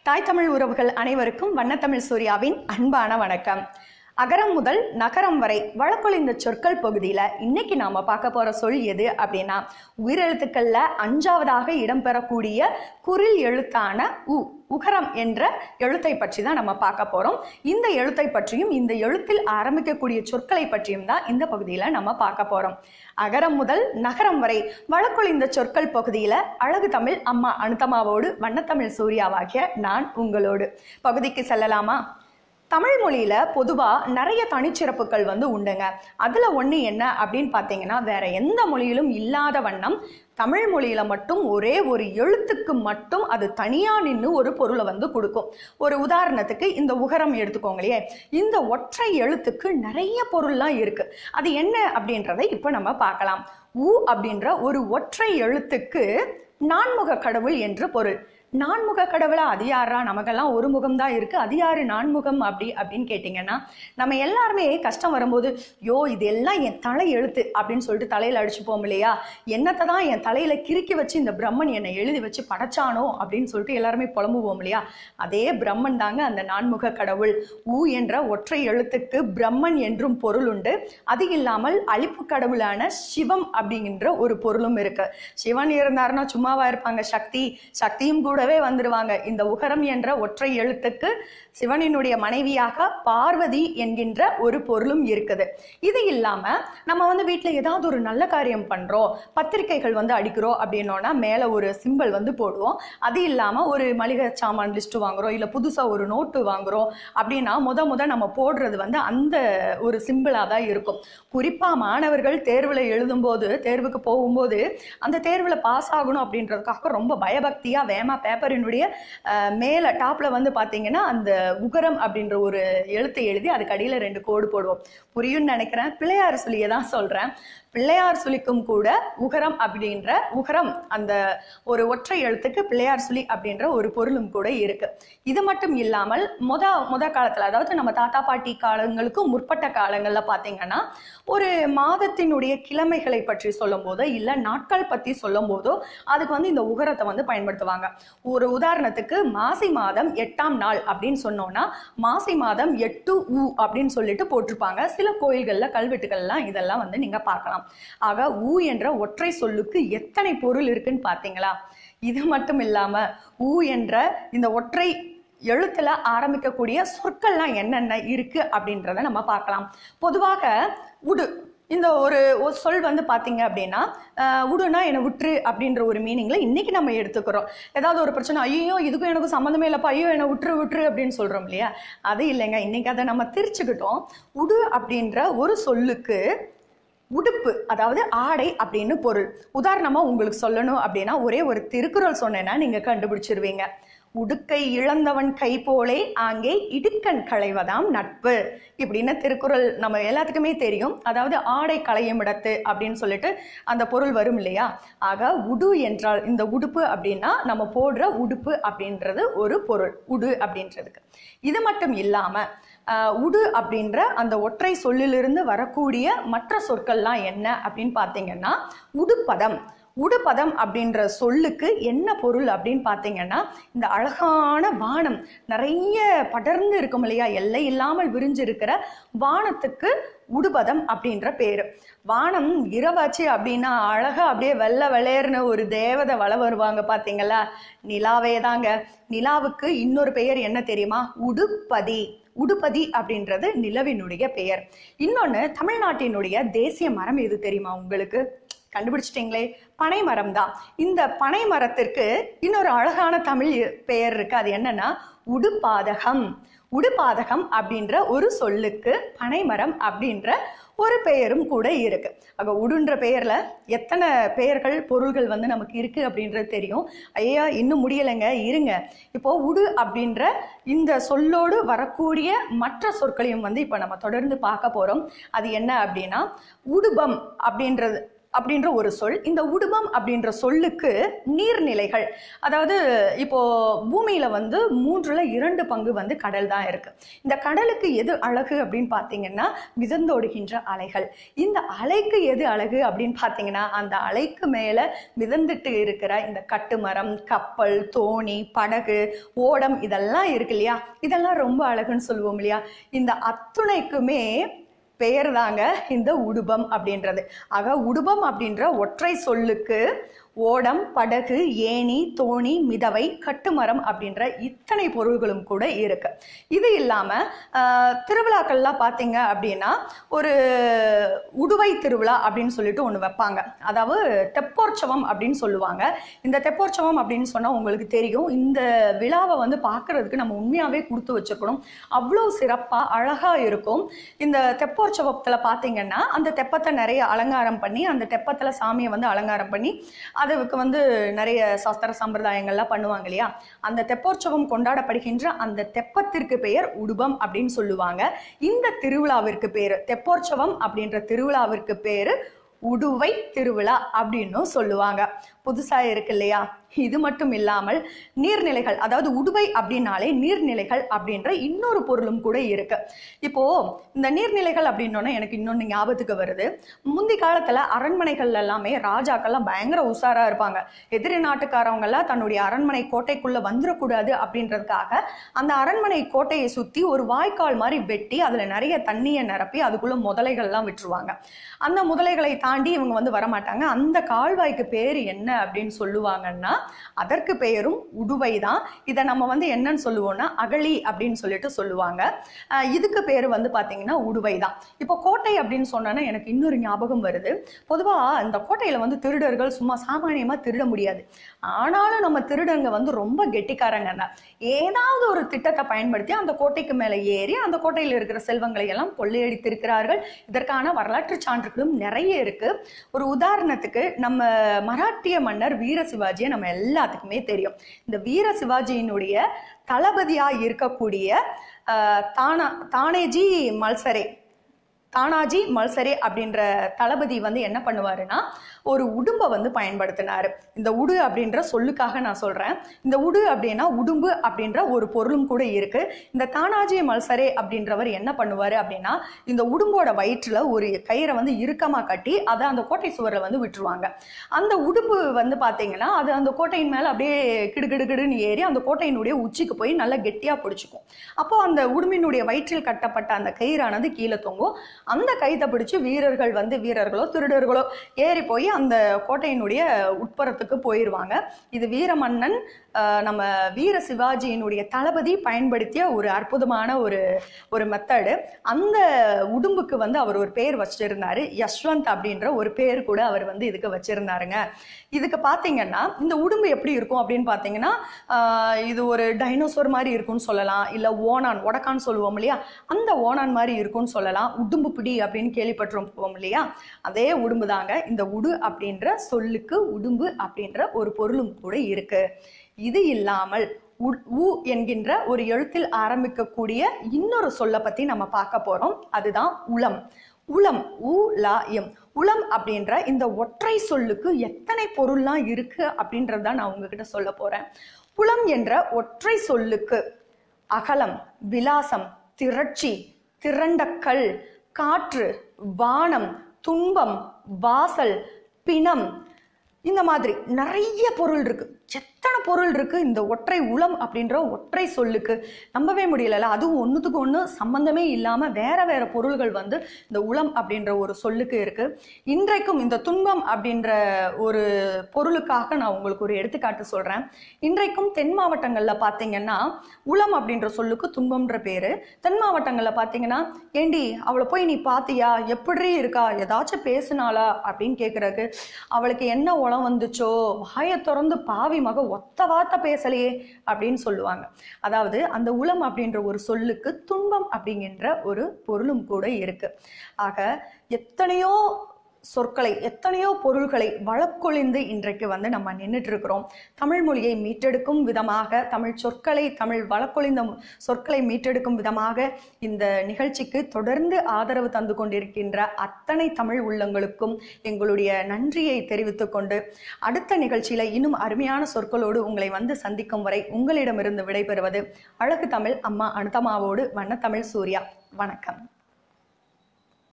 தாய் தமிழ் உறவுகள் அனைவருக்கும் வண்ணத்தமிழ் சூர்யாவின் அன்பான வணக்கம் அகரம் முதல் நகரம் வரை வழக்கொழிந்த சொற்கள் பகுதியில் இன்னைக்கு நாம பார்க்க போற சொல் எது அப்படின்னா உயிரெழுத்துக்கள்ல அஞ்சாவதாக இடம்பெறக்கூடிய குரில் எழுத்தான உ உகரம் என்ற எழுத்தை பற்றி தான் நம்ம பார்க்க போறோம் இந்த எழுத்தை பற்றியும் இந்த எழுத்தில் ஆரம்பிக்கக்கூடிய சொற்களை பற்றியும் தான் இந்த பகுதியில நம்ம பார்க்க போறோம் அகரம் முதல் நகரம் வரை வழக்கொழிந்த சொற்கள் பகுதியில அழகு தமிழ் அம்மா அனுத்தமாவோடு வண்ணத்தமிழ் சூர்யாவாகிய நான் உங்களோடு பகுதிக்கு செல்லலாமா தமிழ் மொழியில பொதுவா நிறைய தனிச்சிறப்புகள் வந்து உண்டுங்க அதுல ஒண்ணு என்ன அப்படின்னு பார்த்தீங்கன்னா வேற எந்த மொழியிலும் இல்லாத வண்ணம் தமிழ் மொழியில மட்டும் ஒரே ஒரு எழுத்துக்கு மட்டும் அது தனியா நின்று ஒரு பொருளை வந்து கொடுக்கும் ஒரு உதாரணத்துக்கு இந்த உகரம் எடுத்துக்கோங்களே இந்த ஒற்றை எழுத்துக்கு நிறைய பொருள்லாம் இருக்கு அது என்ன அப்படின்றத இப்ப நம்ம பார்க்கலாம் உ அப்படின்ற ஒரு ஒற்றை எழுத்துக்கு நான்முக கடவுள் என்று பொருள் நான்முக கடவுளா அது யாரா நமக்கெல்லாம் ஒரு முகம் தான் இருக்கு அது யாரு நான்முகம் அப்படி அப்படின்னு கேட்டிங்கன்னா நம்ம எல்லாருமே கஷ்டம் வரும்போது யோ இது எல்லாம் என் தலை எழுத்து அப்படின்னு சொல்லிட்டு தலையில அடிச்சுப்போம் இல்லையா என்னத்தை தான் என் தலையில கிறுக்கி வச்சு இந்த பிரம்மன் என்னை எழுதி வச்சு படைச்சானோ அப்படின்னு சொல்லிட்டு எல்லாருமே புலம்புவோம் இல்லையா அதே பிரம்மன் தாங்க அந்த நான்முக கடவுள் ஊ என்ற ஒற்றை எழுத்துக்கு பிரம்மன் என்றும் பொருள் உண்டு அது இல்லாமல் அழிப்பு கடவுளான சிவம் அப்படிங்கிற ஒரு பொருளும் இருக்கு சிவன் இருந்தாருன்னா சும்மாவா இருப்பாங்க சக்தி சக்தியும் கூடவே வந்துடுவாங்க இந்த உகரம் என்ற ஒற்றை எழுத்துக்கு சிவனினுடைய மனைவியாக பார்வதி என்கின்ற ஒரு பொருளும் இருக்குது இது இல்லாம நம்ம வந்து வீட்டில் ஏதாவது ஒரு நல்ல காரியம் பண்றோம் பத்திரிக்கைகள் வந்து அடிக்கிறோம் அப்படின்னோன்னா மேலே ஒரு சிம்பிள் வந்து போடுவோம் அது இல்லாம ஒரு மளிகை சாமான் லிஸ்ட் வாங்குறோம் இல்லை புதுசா ஒரு நோட்டு வாங்குறோம் அப்படின்னா முத முத நம்ம போடுறது வந்து அந்த ஒரு சிம்பிளாக தான் இருக்கும் குறிப்பா மாணவர்கள் தேர்வில் எழுதும்போது தேர்வுக்கு போகும்போது அந்த தேர்வில் பாஸ் ஆகணும் அப்படின்றதுக்காக ரொம்ப பயபக்தியா வேமா பேப்பரினுடைய அஹ், மேல டாப்ல வந்து பாத்தீங்கன்னா அந்த உகரம் அப்படின்ற ஒரு எழுத்தை எழுதி அதுக்கு அடியில ரெண்டு கோடு போடுவோம் புரியும்னு நினைக்கிறேன் பிள்ளையார் சொல்லியை தான் சொல்றேன் பிள்ளையார் சுழிக்கும் கூட உகரம் அப்படின்ற உகரம் அந்த ஒரு ஒற்றை எழுத்துக்கு பிள்ளையார் சுழி அப்படின்ற ஒரு பொருளும் கூட இருக்கு இது மட்டும் இல்லாமல் முத முத காலத்துல அதாவது நம்ம தாத்தா பாட்டி காலங்களுக்கும் முற்பட்ட காலங்கள்ல பாத்தீங்கன்னா ஒரு மாதத்தினுடைய கிழமைகளை பற்றி சொல்லும் போதோ இல்ல நாட்கள் பத்தி சொல்லும் போதோ அதுக்கு வந்து இந்த உகரத்தை வந்து பயன்படுத்துவாங்க ஒரு உதாரணத்துக்கு மாசி மாதம் எட்டாம் நாள் அப்படின்னு சொன்னோம்னா மாசி மாதம் எட்டு ஊ அப்படின்னு சொல்லிட்டு போட்டிருப்பாங்க சில கோயில்கள்ல கல்வெட்டுகள்லாம் இதெல்லாம் வந்து நீங்க பார்க்கலாம் ஆக ஊ என்ற ஒற்றை சொல்லுக்கு எத்தனை பொருள் இருக்குன்னு பாத்தீங்களா இது மட்டும் இல்லாம ஊ என்ற இந்த ஒற்றை எழுத்துல ஆரம்பிக்கக்கூடிய சொற்கள்லாம் என்னென்ன இருக்கு அப்படின்றத நம்ம பார்க்கலாம் பொதுவாக உடு இந்த ஒரு ஒரு சொல் வந்து பார்த்தீங்க அப்படின்னா அஹ், உடுனா என்னை விட்டுரு அப்படின்ற ஒரு மீனிங்ல இன்னைக்கு நம்ம எடுத்துக்கிறோம் ஏதாவது ஒரு பிரச்சனை ஐயோ இதுக்கும் எனக்கும் சம்மந்தமே இல்லைப்பா ஐயோ என்னை விட்டுரு விட்டுரு அப்படின்னு சொல்றோம் இல்லையா அது இல்லைங்க இன்னைக்கு அதை நம்ம திரிச்சுக்கிட்டோம் உடு அப்படின்ற ஒரு சொல்லுக்கு உடுப்பு அதாவது ஆடை அப்படின்னு பொருள் உதாரணமா உங்களுக்கு சொல்லணும் அப்படின்னா ஒரே ஒரு திருக்குறள் சொன்னேன்னா நீங்க கண்டுபிடிச்சிருவீங்க உடுக்கை இழந்தவன் கை போலே ஆங்கே இடுக்கண் களைவதாம் நட்பு இப்படின்னு திருக்குறள் நம்ம எல்லாத்துக்குமே தெரியும் அதாவது ஆடை களையும் இடத்து அப்படின்னு சொல்லிட்டு அந்த பொருள் வரும் இல்லையா ஆக உடு என்றால் இந்த உடுப்பு அப்படின்னா நம்ம போடுற உடுப்பு அப்படின்றது ஒரு பொருள் உடு அப்படின்றதுக்கு இது மட்டும் இல்லாம ஆஹ் உடு அப்படின்ற அந்த ஒற்றை சொல்லிலிருந்து வரக்கூடிய மற்ற சொற்கள்லாம் என்ன அப்படின்னு பார்த்தீங்கன்னா உடுப்பதம் உடுப்பதம் அப்படின்ற சொல்லுக்கு என்ன பொருள் அப்படின்னு பார்த்தீங்கன்னா இந்த அழகான வானம் நிறைய படர்ந்து இருக்கும் இல்லையா எல்லை இல்லாமல் விரிஞ்சிருக்கிற வானத்துக்கு உடுபதம் அப்படின்ற பேரு வானம் இரவாச்சு அப்படின்னா அழகா அப்படியே வெள்ளை வெளேர்னு ஒரு தேவதை வள வருவாங்க பாத்தீங்களா நிலாவே தாங்க நிலாவுக்கு இன்னொரு பெயர் என்ன தெரியுமா உடுப்பதி உடுப்பதி அப்படின்றது நிலவினுடைய பெயர் இன்னொன்னு தமிழ்நாட்டினுடைய தேசிய மரம் எது தெரியுமா உங்களுக்கு கண்டுபிடிச்சிட்டிங்களே பனை மரம் தான் இந்த பனை மரத்திற்கு இன்னொரு அழகான தமிழ் பெயர் இருக்கு அது என்னன்னா உடுபாதகம் உடுபாதகம் அப்படின்ற ஒரு சொல்லுக்கு பனைமரம் அப்படின்ற ஒரு பெயரும் கூட இருக்கு ஆக உடுன்ற பெயர்ல எத்தனை பெயர்கள் பொருள்கள் வந்து நமக்கு இருக்கு அப்படின்றது தெரியும் ஐயா இன்னும் முடியலைங்க இருங்க இப்போ உடு அப்படின்ற இந்த சொல்லோடு வரக்கூடிய மற்ற சொற்களையும் வந்து இப்போ நம்ம தொடர்ந்து பார்க்க போறோம் அது என்ன அப்படின்னா உடுபம் அப்படின்றது அப்படின்ற ஒரு சொல் இந்த உடுபம் அப்படின்ற சொல்லுக்கு நீர்நிலைகள் அதாவது இப்போ பூமியில வந்து மூன்றுல இரண்டு பங்கு வந்து கடல் தான் இருக்கு இந்த கடலுக்கு எது அழகு அப்படின்னு பார்த்தீங்கன்னா மிதந்தோடுகின்ற அலைகள் இந்த அலைக்கு எது அழகு அப்படின்னு பார்த்தீங்கன்னா அந்த அலைக்கு மேல மிதந்துட்டு இருக்கிற இந்த கட்டுமரம் கப்பல் தோணி படகு ஓடம் இதெல்லாம் இருக்கு இல்லையா இதெல்லாம் ரொம்ப அழகுன்னு சொல்லுவோம் இல்லையா இந்த அத்துணைக்குமே பெயர் தாங்க இந்த உடுபம் அப்படின்றது ஆக உடுபம் அப்படின்ற ஒற்றை சொல்லுக்கு ஓடம் படகு ஏணி தோணி மிதவை கட்டுமரம் அப்படின்ற இத்தனை பொருள்களும் கூட இருக்கு இது இல்லாம ஆஹ், திருவிழாக்கள்லாம் பார்த்தீங்க அப்படின்னா ஒரு உடுவை திருவிழா அப்படின்னு சொல்லிட்டு ஒன்று வைப்பாங்க அதாவது தெப்போற்சவம் அப்படின்னு சொல்லுவாங்க இந்த தெப்போற்சவம் அப்படின்னு சொன்னால் உங்களுக்கு தெரியும் இந்த விழாவை வந்து பார்க்கறதுக்கு நம்ம உண்மையாகவே கொடுத்து வச்சிருக்கணும் அவ்வளோ சிறப்பாக அழகாக இருக்கும் இந்த தெப்போற்சவத்தில் பார்த்தீங்கன்னா அந்த தெப்பத்தை நிறைய அலங்காரம் பண்ணி அந்த தெப்பத்தில் சாமியை வந்து அலங்காரம் பண்ணி அதுக்கு வந்து நிறைய சாஸ்திர சம்பிரதாயங்கள்லாம் பண்ணுவாங்க இல்லையா அந்த தெப்போற்சவம் கொண்டாடப்படுகின்ற அந்த தெப்பத்திற்கு பெயர் உடுபம் அப்படின்னு சொல்லுவாங்க இந்த திருவிழாவிற்கு பேரு தெப்போற்சவம் அப்படின்ற திருவிழாவிற்கு பேரு உடுவை திருவிழா அப்படின்னும் சொல்லுவாங்க புதுசா இருக்கு இல்லையா இது மட்டும் இல்லாமல் நீர்நிலைகள் அதாவது உடுவை அப்படின்னாலே நீர்நிலைகள் அப்படின்ற இன்னொரு பொருளும் கூட இருக்கு இப்போ இந்த நீர்நிலைகள் அப்படின்னோன்னா எனக்கு இன்னொன்று ஞாபகத்துக்கு வருது முந்தி காலத்துல அரண்மனைகள் எல்லாமே ராஜாக்கள்லாம் பயங்கர உஷாரா இருப்பாங்க எதிரி நாட்டுக்காரவங்க எல்லாம் தன்னுடைய அரண்மனை கோட்டைக்குள்ள வந்துடக்கூடாது அப்படின்றதுக்காக அந்த அரண்மனை கோட்டையை சுத்தி ஒரு வாய்க்கால் மாதிரி வெட்டி அதுல நிறைய தண்ணியை நிரப்பி அதுக்குள்ள முதலைகள்லாம் விட்டுருவாங்க அந்த முதலைகளை தாண்டி இவங்க வந்து வரமாட்டாங்க அந்த கால்வாய்க்கு பேர் என்ன அப்படின்னு சொல்லுவாங்கன்னா அதற்கு பெயரும் உடுவை தான் இதை நம்ம வந்து என்னன்னு சொல்லுவோம்னா அகழி அப்படின்னு சொல்லிட்டு சொல்லுவாங்க அஹ் இதுக்கு பேர் வந்து பாத்தீங்கன்னா உடுவை தான் இப்போ கோட்டை அப்படின்னு சொன்னோன்னா எனக்கு இன்னொரு ஞாபகம் வருது பொதுவா இந்த கோட்டையில வந்து திருடர்கள் சும்மா சாமானியமா திருட முடியாது ஆனாலும் நம்ம திருடங்க வந்து ரொம்ப கெட்டிக்காரங்க தான் ஏதாவது ஒரு திட்டத்தை பயன்படுத்தி அந்த கோட்டைக்கு மேலே ஏறி அந்த கோட்டையில் இருக்கிற செல்வங்களை எல்லாம் கொள்ளையடித்திருக்கிறார்கள் இதற்கான வரலாற்று சான்றுகளும் நிறைய இருக்கு ஒரு உதாரணத்துக்கு நம்ம மராட்டிய மன்னர் வீர சிவாஜியை நம்ம எல்லாத்துக்குமே தெரியும் இந்த வீர சிவாஜியினுடைய தளபதியா இருக்கக்கூடிய அஹ், தானா தானேஜி மல்சரே தானாஜி மல்சரே அப்படின்ற தளபதி வந்து என்ன பண்ணுவாருன்னா ஒரு உடும்பை வந்து பயன்படுத்தினாரு இந்த உடு அப்படின்ற சொல்லுக்காக நான் சொல்றேன் இந்த உடு அப்படின்னா உடும்பு அப்படின்ற ஒரு பொருளும் கூட இருக்கு இந்த தானாஜி மல்சரே அப்படின்றவர் என்ன பண்ணுவாரு அப்படின்னா இந்த உடும்போட வயிற்றுல ஒரு கயிறை வந்து இறுக்கமா கட்டி அதை அந்த கோட்டை சுவரில் வந்து விட்டுருவாங்க அந்த உடும்பு வந்து பாத்தீங்கன்னா அது அந்த கோட்டையின் மேல அப்படியே கிடுகிடுகிடுன்னு ஏறி அந்த கோட்டையினுடைய உச்சிக்கு போய் நல்லா கெட்டியா பிடிச்சிக்கும் அப்போ அந்த உடும்பினுடைய வயிற்றில் கட்டப்பட்ட அந்த கயிறானது கீழே தொங்கும் அந்த கைத்தை பிடிச்சு வீரர்கள் வந்து வீரர்களோ திருடர்களோ ஏறி போய் அந்த கோட்டையினுடைய உட்புறத்துக்கு போயிடுவாங்க இது வீரமன்னன் ஆஹ், நம்ம வீர சிவாஜியினுடைய தளபதி பயன்படுத்திய ஒரு அற்புதமான ஒரு ஒரு மெத்தடு அந்த உடும்புக்கு வந்து அவர் ஒரு பேர் வச்சிருந்தாரு யஷ்வந்த் அப்படின்ற ஒரு பேர் கூட அவர் வந்து இதுக்கு வச்சிருந்தாருங்க இதுக்கு பார்த்தீங்கன்னா இந்த உடும்பு எப்படி இருக்கும் அப்படின்னு பார்த்தீங்கன்னா ஆஹ், இது ஒரு டைனோசர் மாதிரி இருக்கும்னு சொல்லலாம் இல்லை ஓனான் ஒடக்கான்னு சொல்லுவோம் இல்லையா அந்த ஓனான் மாதிரி இருக்கும்னு சொல்லலாம் உடும்பு பிடி அப்படின்னு கேள்விப்பட்டிருப்போம் இல்லையா அதே உடும்பு தாங்க இந்த உடு அப்படின்ற சொல்லுக்கு உடும்பு அப்படின்ற ஒரு பொருளும் கூட இருக்கு இது இல்லாமல் உ- உ என்கின்ற ஒரு எழுத்தில் ஆரம்பிக்கக்கூடிய இன்னொரு சொல்லை பத்தி நம்ம பார்க்க போறோம் அதுதான் உளம் உளம் உ லா எம் உளம் அப்படின்ற இந்த ஒற்றை சொல்லுக்கு எத்தனை பொருள்லாம் இருக்கு அப்படின்றத நான் உங்ககிட்ட சொல்ல போறேன் உளம் என்ற ஒற்றை சொல்லுக்கு அகலம் விலாசம் திரட்சி திரண்டக்கல் காற்று வானம் துன்பம் வாசல் பிணம் இந்த மாதிரி நிறைய பொருள் இருக்கு எத்தனை பொருள் இருக்கு இந்த ஒற்றை உளம் அப்படின்ற ஒற்றை சொல்லுக்கு நம்பவே முடியலல்ல அதுவும் ஒன்றுத்துக்கு ஒன்று சம்பந்தமே இல்லாம வேற வேற பொருள்கள் வந்து இந்த உளம் அப்படின்ற ஒரு சொல்லுக்கு இருக்கு இன்றைக்கும் இந்த துன்பம் அப்படின்ற ஒரு பொருளுக்காக நான் உங்களுக்கு ஒரு எடுத்துக்காட்டு சொல்றேன் இன்றைக்கும் தென் மாவட்டங்கள்ல பார்த்தீங்கன்னா உளம் அப்படின்ற சொல்லுக்கு துன்பம்ன்ற பேரு தென் மாவட்டங்கள்ல பார்த்தீங்கன்னா ஏண்டி அவளை போய் நீ பாத்தியா எப்படி இருக்கா ஏதாச்சும் பேசுனாளா அப்படின்னு கேட்கறதுக்கு அவளுக்கு என்ன உளம் வந்துச்சோ வாயை திறந்து பாவி மக ஒத்த வார்த்தை பேசலையே அப்படின்னு சொல்லுவாங்க அதாவது அந்த உளம் அப்படின்ற ஒரு சொல்லுக்கு துன்பம் அப்படிங்கின்ற ஒரு பொருளும் கூட இருக்கு ஆக எத்தனையோ சொற்களை எத்தனையோ பொருள்களை வழக்கொழிந்து இன்றைக்கு வந்து நம்ம நின்றுட்டு இருக்கிறோம் தமிழ் மொழியை மீட்டெடுக்கும் விதமாக தமிழ் சொற்களை தமிழ் வழக்கொழிந்த சொற்களை மீட்டெடுக்கும் விதமாக இந்த நிகழ்ச்சிக்கு தொடர்ந்து ஆதரவு தந்து கொண்டிருக்கின்ற அத்தனை தமிழ் உள்ளங்களுக்கும் எங்களுடைய நன்றியை தெரிவித்துக் கொண்டு அடுத்த நிகழ்ச்சியில இன்னும் அருமையான சொற்களோடு உங்களை வந்து சந்திக்கும் வரை உங்களிடமிருந்து விடைபெறுவது அழகு தமிழ் அம்மா அனுதமாவோடு வண்ணத்தமிழ் சூர்யா வணக்கம்